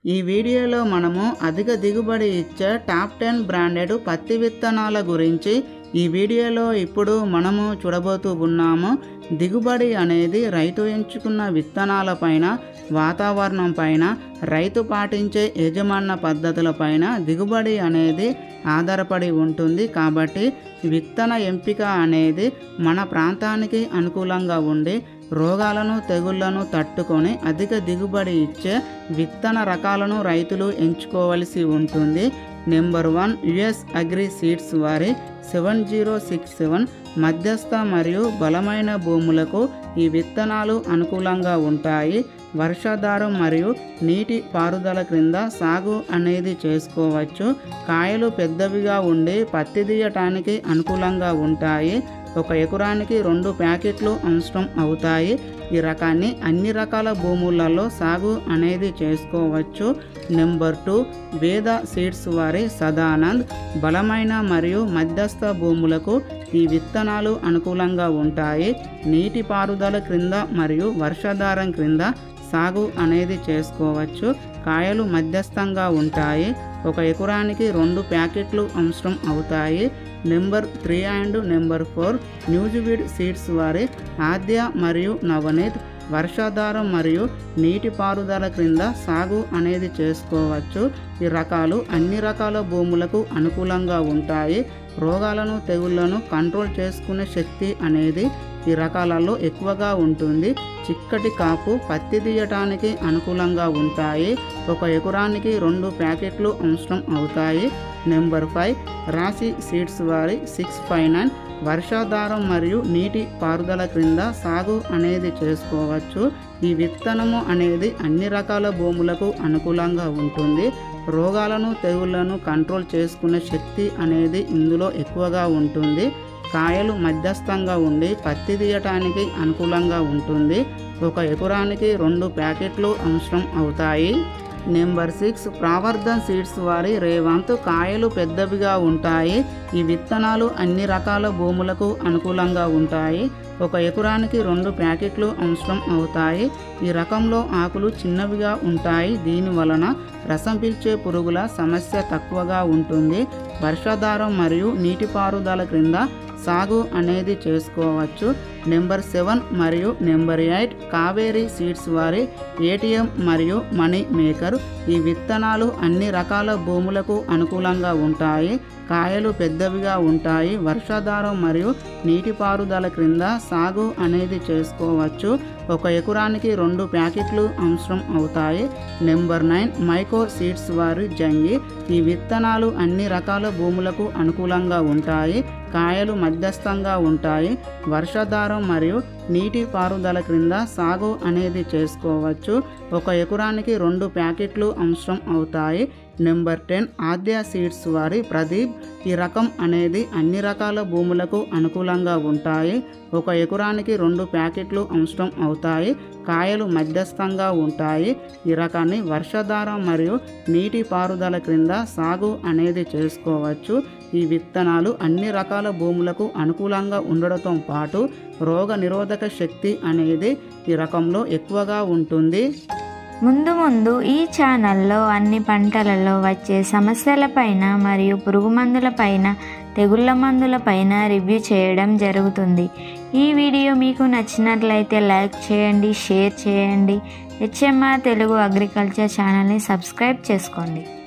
ఈ వీడియోలో మనము అధిక దిగుబడి ఇచ్చే టాప్ టెన్ బ్రాండెడ్ పత్తి విత్తనాల గురించి ఈ వీడియోలో ఇప్పుడు మనము చూడబోతూ ఉన్నాము దిగుబడి అనేది రైతు ఎంచుకున్న విత్తనాలపైన వాతావరణం పైన రైతు పాటించే యజమాన పద్ధతులపైన దిగుబడి అనేది ఆధారపడి ఉంటుంది కాబట్టి విత్తన ఎంపిక అనేది మన ప్రాంతానికి అనుకూలంగా ఉండి రోగాలను తెగుళ్లను తట్టుకొని అధిక దిగుబడి ఇచ్చే విత్తన రకాలను రైతులు ఎంచుకోవలసి ఉంటుంది number one US agri seeds వారి సెవెన్ జీరో సిక్స్ సెవెన్ మధ్యస్థ మరియు బలమైన భూములకు ఈ విత్తనాలు అనుకూలంగా ఉంటాయి వర్షాధారం మరియు నీటి పారుదల క్రింద సాగు అనేది చేసుకోవచ్చు కాయలు పెద్దవిగా ఉండి పత్తి తీయటానికి అనుకూలంగా ఉంటాయి ఒక ఎకరానికి రెండు ప్యాకెట్లు అవసరం అవుతాయి ఈ రకాన్ని అన్ని రకాల భూములలో సాగు అనేది చేసుకోవచ్చు నెంబర్ టూ వేద సీడ్స్ వారి సదానంద్ బలమైన మరియు మధ్యస్థ భూములకు ఈ విత్తనాలు అనుకూలంగా ఉంటాయి నీటి పారుదల క్రింద మరియు వర్షాధారం క్రింద సాగు అనేది చేసుకోవచ్చు కాయలు మధ్యస్థంగా ఉంటాయి ఒక ఎకరానికి రెండు ప్యాకెట్లు అవసరం అవుతాయి number three and number four Nuziveedu seeds వారి ఆద్య మరియు నవనీత్ వర్షాధారం మరియు నీటి పారుదల క్రింద సాగు అనేది చేసుకోవచ్చు ఈ రకాలు అన్ని రకాల భూములకు అనుకూలంగా ఉంటాయి రోగాలను తెగుళ్లను కంట్రోల్ చేసుకునే శక్తి అనేది ఈ రకాలలో ఎక్కువగా ఉంటుంది చిక్కటి కాపు పత్తి తీయటానికి అనుకూలంగా ఉంటాయి ఒక ఎకరానికి రెండు ప్యాకెట్లు అవసరం అవుతాయి నెంబర్ ఫైవ్ రాశి సీడ్స్ వారి సిక్స్ ఫైవ్ నైన్ వర్షాధారం మరియు నీటి పారుదల క్రింద సాగు అనేది చేసుకోవచ్చు ఈ విత్తనము అనేది అన్ని రకాల భూములకు అనుకూలంగా ఉంటుంది రోగాలను తెగుళ్లను కంట్రోల్ చేసుకునే శక్తి అనేది ఇందులో ఎక్కువగా ఉంటుంది కాయలు మధ్యస్థంగా ఉండి పత్తి తీయటానికి అనుకూలంగా ఉంటుంది ఒక ఎకరానికి రెండు ప్యాకెట్లు అవసరం అవుతాయి నెంబర్ సిక్స్ ప్రావర్ధన్ సీడ్స్ వారి రేవంత్ కాయలు పెద్దవిగా ఉంటాయి ఈ విత్తనాలు అన్ని రకాల భూములకు అనుకూలంగా ఉంటాయి ఒక ఎకరానికి రెండు ప్యాకెట్లు అవసరం అవుతాయి ఈ రకంలో ఆకులు చిన్నవిగా ఉంటాయి దీని వలన రసం పీల్చే పురుగుల సమస్య తక్కువగా ఉంటుంది వర్షాధారం మరియు నీటిపారుదల క్రింద సాగు అనేది చేసుకోవచ్చు నెంబర్ సెవెన్ మరియు నెంబర్ ఎయిట్ కావేరీ సీడ్స్ వారి ఏటీఎం మరియు మనీ మేకర్ ఈ విత్తనాలు అన్ని రకాల భూములకు అనుకూలంగా ఉంటాయి కాయలు పెద్దవిగా ఉంటాయి వర్షాధారం మరియు నీటిపారుదల క్రింద సాగు అనేది చేసుకోవచ్చు ఒక ఎకరానికి రెండు ప్యాకెట్లు అవసరం అవుతాయి నెంబర్ నైన్ మైకో సీడ్స్ వారి జంగి ఈ విత్తనాలు అన్ని రకాల భూములకు అనుకూలంగా ఉంటాయి కాయలు మధ్యస్థంగా ఉంటాయి వర్షాధారం మరియు నీటి పారుదల క్రింద సాగు అనేది చేసుకోవచ్చు ఒక ఎకరానికి రెండు ప్యాకెట్లు అవసరం అవుతాయి నెంబర్ టెన్ ఆద్య సీడ్స్ వారి ప్రదీప్ ఈ రకం అనేది అన్ని రకాల భూములకు అనుకూలంగా ఉంటాయి ఒక ఎకరానికి రెండు ప్యాకెట్లు అవసరం అవుతాయి కాయలు మధ్యస్థంగా ఉంటాయి ఈ రకాన్ని వర్షాధారం మరియు నీటి పారుదల క్రింద సాగు అనేది చేసుకోవచ్చు ఈ విత్తనాలు అన్ని రకాల భూములకు అనుకూలంగా ఉండడంతో పాటు రోగ నిరోధక శక్తి అనేది ఈ రకంలో ఎక్కువగా ఉంటుంది ముందు ముందు ఈ ఛానల్లో అన్ని పంటలలో వచ్చే సమస్యలపైన మరియు పురుగు మందులపైన తెగుళ్ళ మందులపైన రివ్యూ చేయడం జరుగుతుంది ఈ వీడియో మీకు నచ్చినట్లయితే లైక్ చేయండి షేర్ చేయండి హెచ్ఎంఆర్ తెలుగు అగ్రికల్చర్ ఛానల్ని సబ్స్క్రైబ్ చేసుకోండి